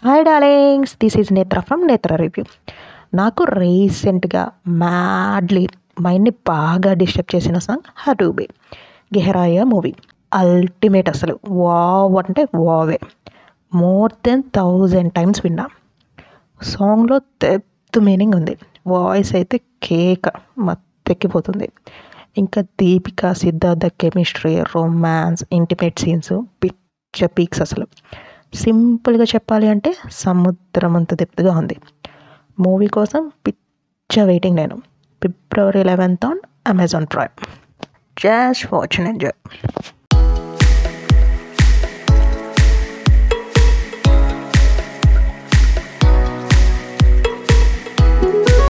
hi darlings this is Netra from Netra review నాకు రీసెంట్గా madly మైండ్ని బాగా డిస్టర్బ్ చేసిన సాంగ్ హడూబే గెహరాయ మూవీ అల్టిమేట్ అసలు వావ్ అంటే వావే మోర్ దెన్ థౌజండ్ టైమ్స్ విన్నా సాంగ్లో డెప్త్ మీనింగ్ ఉంది వాయిస్ అయితే కేక్ మత్తెక్కిపోతుంది ఇంకా Deepika Siddhartha chemistry romance intimate scenes పిచ్చ పీక్స్ అసలు సింపుల్గా చెప్పాలి అంటే సముద్రం అంత డెప్త్గా ఉంది మూవీ కోసం పిచ్చ వెయిటింగ్ నేను February eleventh on Amazon Prime just watch and enjoy